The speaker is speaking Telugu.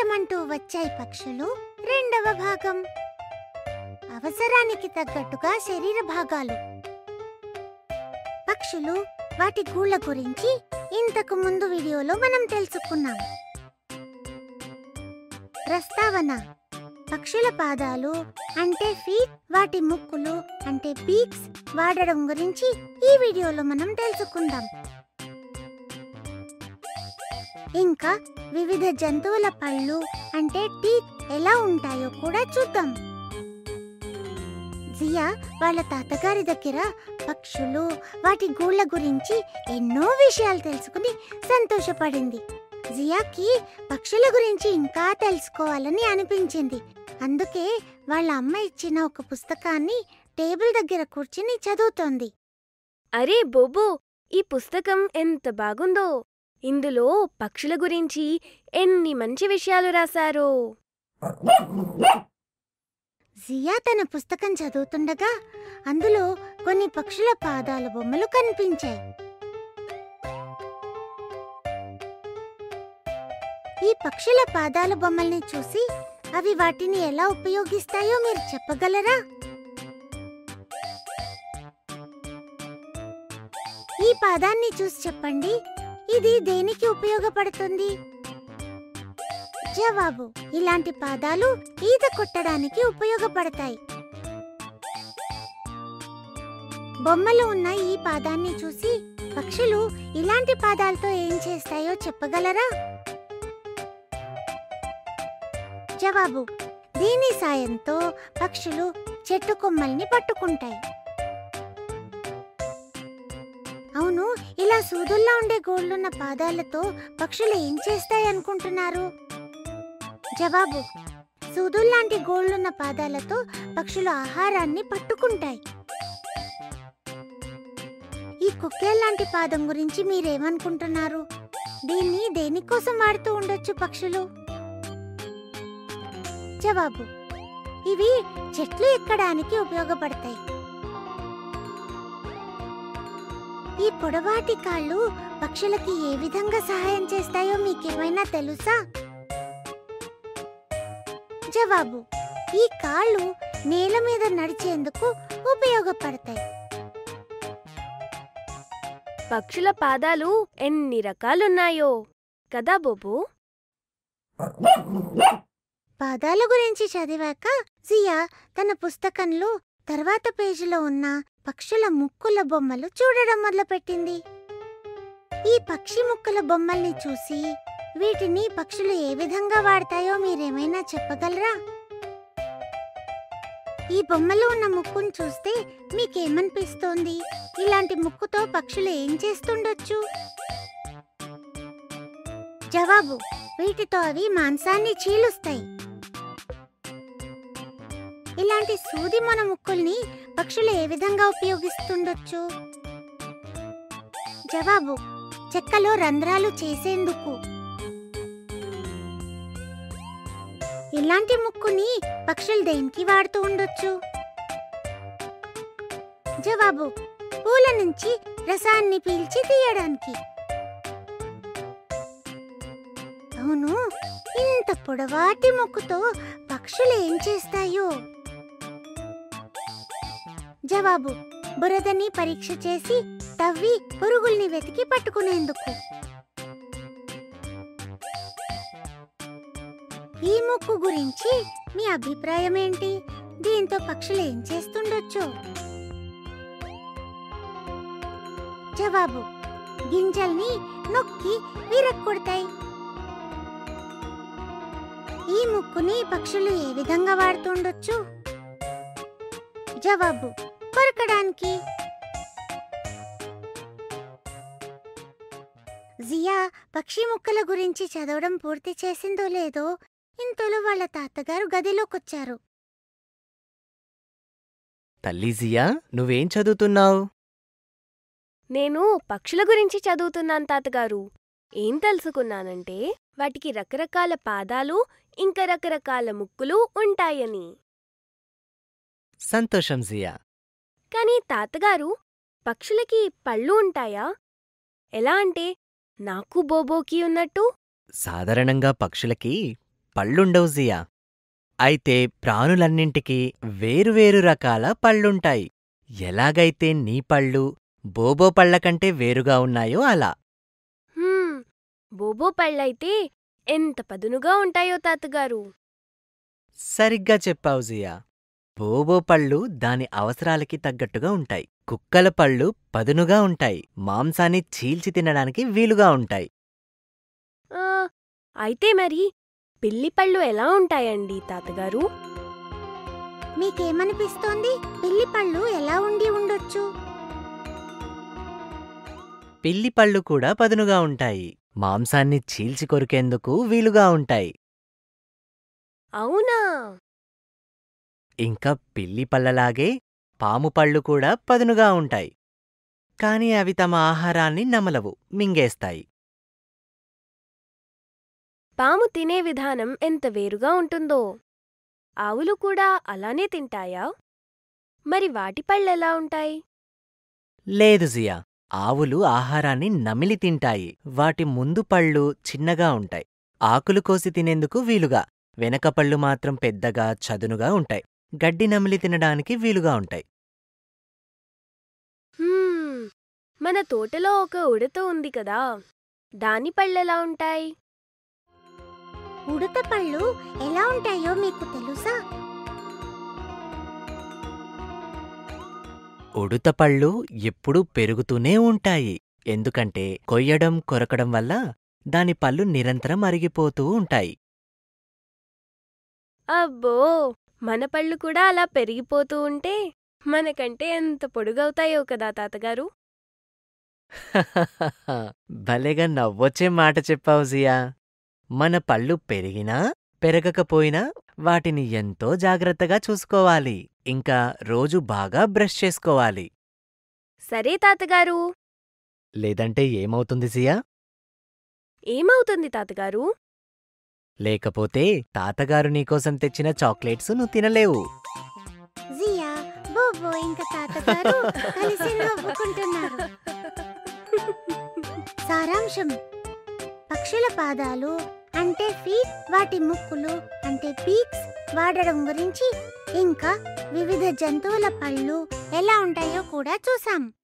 అవసరమంటూ వచ్చాయి పక్షులు రెండవ భాగం అవసరానికి తగ్గట్టుగా శరీర భాగాలు పక్షులు వాటి గూళ్ళ గురించి ఇంతకు ముందు వీడియోలో మనం తెలుసుకున్నాం ప్రస్తావన పక్షుల పాదాలు అంటే ఫీట్ వాటి ముక్కులు అంటే పీక్స్ వాడడం గురించి ఈ వీడియోలో మనం తెలుసుకుందాం ఇంకా వివిధ జంతువుల పళ్ళు అంటే టీత్ ఎలా ఉంటాయో కూడా చూద్దాం జియా వాళ్ళ తాతగారి దగ్గర పక్షులు వాటి గూళ్ళ గురించి ఎన్నో విషయాలు తెలుసుకుని సంతోషపడింది జియాకి పక్షుల గురించి ఇంకా తెలుసుకోవాలని అనిపించింది అందుకే వాళ్ళ అమ్మ ఇచ్చిన ఒక పుస్తకాన్ని టేబుల్ దగ్గర కూర్చుని చదువుతోంది అరే బోబో ఈ పుస్తకం ఎంత బాగుందో ఇందులో పక్షుల గురించి ఎన్ని మంచి విషయాలు రాశారో జియా తన పుస్తకం చదువుతుండగా అందులో కొన్ని పక్షుల పాదాల బొమ్మలు కనిపించాయి ఈ పక్షుల పాదాల బొమ్మల్ని చూసి అవి వాటిని ఎలా ఉపయోగిస్తాయో మీరు చెప్పగలరా ఈ పాదాన్ని చూసి చెప్పండి ఇది దేనికి ఉపయోగపడుతుంది జవాబు ఇలాంటి పాదాలు ఈత కొట్టడానికి ఉపయోగపడతాయి బొమ్మలు ఉన్న ఈ పాదాన్ని చూసి పక్షులు ఇలాంటి పాదాలతో ఏం చేస్తాయో చెప్పగలరా జవాబు దీని సాయంతో పక్షులు చెట్టు కొమ్మల్ని పట్టుకుంటాయి అవును ఇలా సూదుల్లా ఉండే గోళ్లున్న పాదాలతో పక్షులు ఏం చేస్తాయి అనుకుంటున్నారు జవాబు సూదుల్లాంటి గోళ్లున్న పాదాలతో పక్షులు ఆహారాన్ని పట్టుకుంటాయి ఈ కుక్కేల్లాంటి పాదం గురించి మీరేమనుకుంటున్నారు దీన్ని దేనికోసం వాడుతూ ఉండొచ్చు పక్షులు జవాబు ఇవి చెట్లు ఎక్కడానికి ఉపయోగపడతాయి ఈ పొడవాటి కాళ్ళు పక్షులకి ఏ విధంగా సహాయం చేస్తాయో మీకేమైనా తెలుసా జవాబు ఈ కాళ్ళు నేల మీద నడిచేందుకు ఉపయోగపడతాయి పక్షుల పాదాలు ఎన్ని రకాలున్నాయో కదా బోబో పాదాల గురించి చదివాక జియా తన పుస్తకంలో తర్వాత పేజీలో ఉన్న పక్షుల ముక్కుల బొమ్మలు చూడడం మొదలుపెట్టింది ఈ పక్షి ముక్కుల బొమ్మల్ని చూసి వీటిని పక్షులు ఏ విధంగా వాడతాయో మీరేమైనా చెప్పగలరా ఈ బొమ్మలో ఉన్న ముక్కును చూస్తే మీకేమనిపిస్తోంది ఇలాంటి ముక్కుతో పక్షులు ఏం చేస్తుండొచ్చు జవాబు వీటితో అవి మాంసాన్ని చీలుస్తాయి ఇలాంటి సూది మన ముక్కుల్ని పక్షులు ఏ విధంగా ఉపయోగిస్తుండొచ్చు జవాబు చెక్కలో రంధ్రాలు చేసేందుకు ఇలాంటి ముక్కుని పక్షులు దేనికి వాడుతూ ఉండొచ్చు జవాబు పూల నుంచి రసాన్ని పీల్చి తీయడానికి అవును ఇంత పొడవాటి ముక్కుతో పక్షులు ఏం చేస్తాయో జవాబు బురదని పరీక్ష చేసి తవ్వి పురుగుల్ని వెతికి పట్టుకునేందుకు ఈ ముక్కు గురించి మీ అభిప్రాయం ఏంటి దీంతో పక్షులు ఏం చేస్తుండొచ్చు జవాబు గింజల్ని నొక్కి విరక్కొడతాయి ఈ ముక్కుని పక్షులు ఏ విధంగా వాడుతుండొచ్చు జవాబు కొరకడానికి జియా పక్షి ముక్కల గురించి చదవడం పూర్తి చేసిందో లేదో ఇంతలో వాళ్ళ తాతగారు గదిలోకొచ్చారు తల్లి జియా నువ్వేం చదువుతున్నావు నేను పక్షుల గురించి చదువుతున్నాను తాతగారు ఏం తెలుసుకున్నానంటే వాటికి రకరకాల పాదాలు ఇంకా రకరకాల ముక్కులు ఉంటాయని సంతోషం జియా కానీ తాతగారు పక్షులకి పళ్ళు ఉంటాయా ఎలా అంటే నాకు బోబోకి ఉన్నట్టు సాధారణంగా పక్షులకి పళ్ళుండవు జియా అయితే ప్రాణులన్నింటికీ వేరువేరు రకాల పళ్ళుంటాయి ఎలాగైతే నీ పళ్ళు బోబో పళ్ళ కంటే వేరుగా ఉన్నాయో అలా హ్మ్, బోబో పళ్ళైతే ఎంత పదునుగా ఉంటాయో తాతగారు సరిగ్గా చెప్పావు జియా బోబో పళ్ళు దాని అవసరాలకి తగ్గట్టుగా ఉంటాయి కుక్కల పళ్ళు పదునుగా ఉంటాయి మాంసాన్ని చీల్చి తినడానికి వీలుగా ఉంటాయి ఆ, అయితే మరి పిల్లి పళ్ళు ఎలా ఉంటాయండి తాతగారు మీకేమనిపిస్తోంది పిల్లి పళ్ళు ఎలా ఉండి ఉండొచ్చు పిల్లి పళ్ళు కూడా పదునుగా ఉంటాయి మాంసాన్ని చీల్చి కొరికేందుకు వీలుగా ఉంటాయి అవునా ఇంకా పిల్లి పళ్ళలాగే పాము పళ్ళు కూడా పదునుగా ఉంటాయి కాని అవి తమ ఆహారాన్ని నమలవు మింగేస్తాయి పాము తినే విధానం ఎంత వేరుగా ఉంటుందో ఆవులు కూడా అలానే తింటాయా మరి వాటి పళ్ళెలా ఉంటాయి లేదు జియా ఆవులు ఆహారాన్ని నమిలి తింటాయి వాటి ముందు పళ్ళు చిన్నగా ఉంటాయి ఆకులు కోసి తినేందుకు వీలుగా వెనక పళ్ళు మాత్రం పెద్దగా చదునుగా ఉంటాయి గడ్డి నమిలి తినడానికి వీలుగా ఉంటాయి హ్మ్, మన తోటలో ఒక ఉడత ఉంది కదా దాని పళ్ళెలా ఉంటాయి ఉడత పళ్ళు ఎలా ఉంటాయో మీకు తెలుసా ఉడుత పళ్ళు ఎప్పుడూ పెరుగుతూనే ఉంటాయి ఎందుకంటే కొయ్యడం కొరకడం వల్ల దాని పళ్ళు నిరంతరం అరిగిపోతూ ఉంటాయి అబ్బో మన పళ్ళు కూడా అలా పెరిగిపోతూ ఉంటే మనకంటే ఎంత పొడుగవుతాయో కదా తాతగారు భలేగా నవ్వొచ్చే మాట చెప్పావు జియా మన పళ్ళు పెరిగినా పెరగకపోయినా వాటిని ఎంతో జాగ్రత్తగా చూసుకోవాలి ఇంకా రోజు బాగా బ్రష్ చేసుకోవాలి సరే తాతగారు లేదంటే ఏమవుతుంది జియా ఏమవుతుంది తాతగారు లేకపోతే తాతగారు నీకోసం తెచ్చిన చాక్లెట్స్ నువ్వు తినలేవు జియా బోబో ఇంకా తాతగారు కలిసి నవ్వుకుంటున్నారు సారాంశం పక్షుల పాదాలు అంటే ఫీట్ వాటి ముక్కులు అంటే పీక్స్ వాడడం గురించి ఇంకా వివిధ జంతువుల పళ్ళు ఎలా ఉంటాయో కూడా చూసాం